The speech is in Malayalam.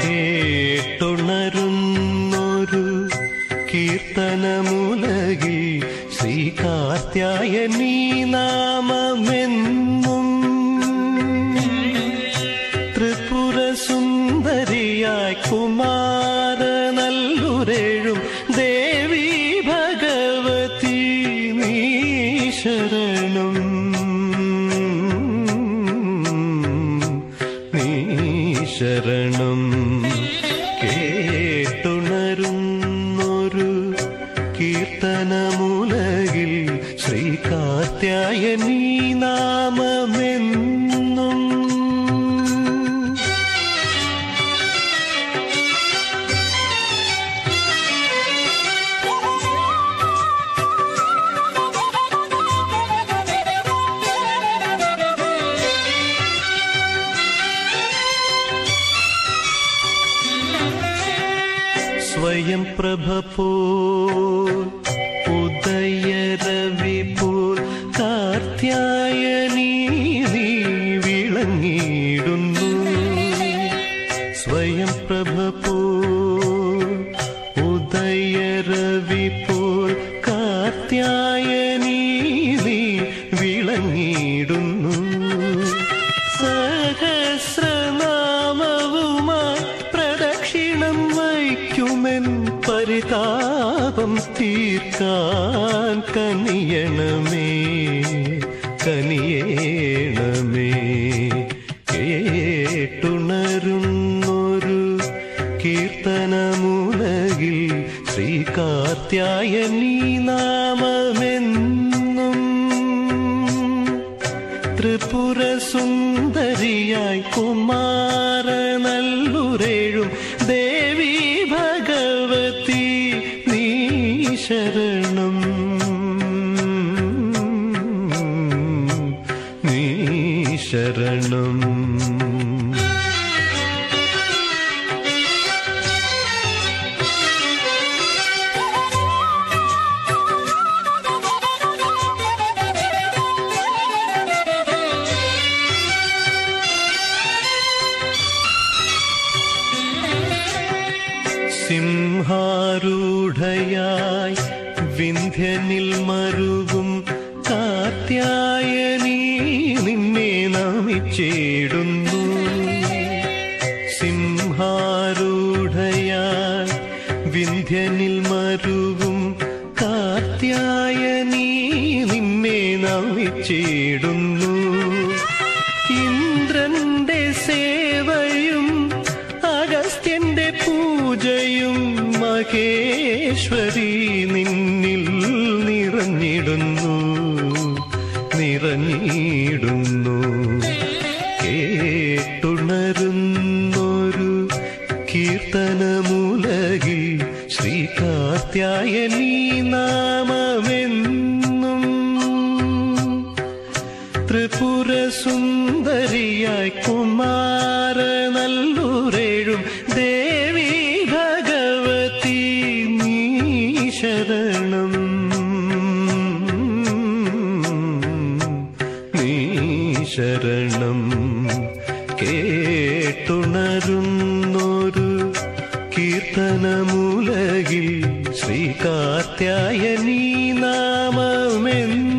കേട്ടുണരുന്നൊരു കീർത്തനമുലകിൽ ശ്രീ കാർത്യായനീ നാമമെന്നും ത്രിപുര സുന്ദരിയായി കുമാര നല്ലുരേഴും ദേവി ഭഗവതി നീ ശരണം നീ ശരണം കേട്ടുണരുന്നൊരു കീർത്തനമുലകിൽ ശ്രീ കാർത്യായനീ നാമമെന്നും സ്വയം പ്രഭ പോൽ ഉദയരവി പോൽ കാർത്യായനീ നീ വിളങ്ങിയിടുന്നു സ്വയം പ്രഭ പോൽ ഉദയരവി പോൽ കാർത്യായനീ നീ വിളങ്ങിയിടുന്നു സഹസ്രനാമവുമായി പ്രദക്ഷിണം വയ്ക്കുമെൻ പരിതാപം തീർക്കാൻ കനിയണമേ കനിയേണമേ കേട്ടുണരുന്നൊരു കീർത്തനമുലകിൽ ശ്രീ കാർത്യായനീ നാമമെന്നും ത്രിപുര സുന്ദരിയായി കുമാര നല്ലുരേഴും ദേവി ഭഗവതി നീ ശരണം നീ ശരണം സിംഹാരൂഢയായി വിന്ധ്യനിൽ മരുവും കാത്യായനീ നിന്നെ നമിച്ചിടുന്നു സിംഹാരൂഢയായി വിന്ധ്യനിൽ മരുവും കാത്യായനീ നിന്നെ നമിച്ചിടുന്നു ഇന്ദ്രന്റെ സേവയും അഗസ്ത്യന്റെ പൂജയും മഹേശ്വരി നിന്നിൽ നിറഞ്ഞിടുന്നു നിറഞ്ഞിടുന്നു കേട്ടുണരുന്നൊരു കീർത്തനമുലകിൽ ശ്രീ കാർത്യായനീ നാമമെന്നും ത്രിപുര സുന്ദരിയായി കുമാര നല്ലൂരേഴും ദേവി ഭഗവതി നീ ശരണം നീ ശരണം കേട്ടുണരുന്നൊരു കീർത്തനമുലകിൽ ശ്രീ കാർത്യായനീ നാമമെന്നും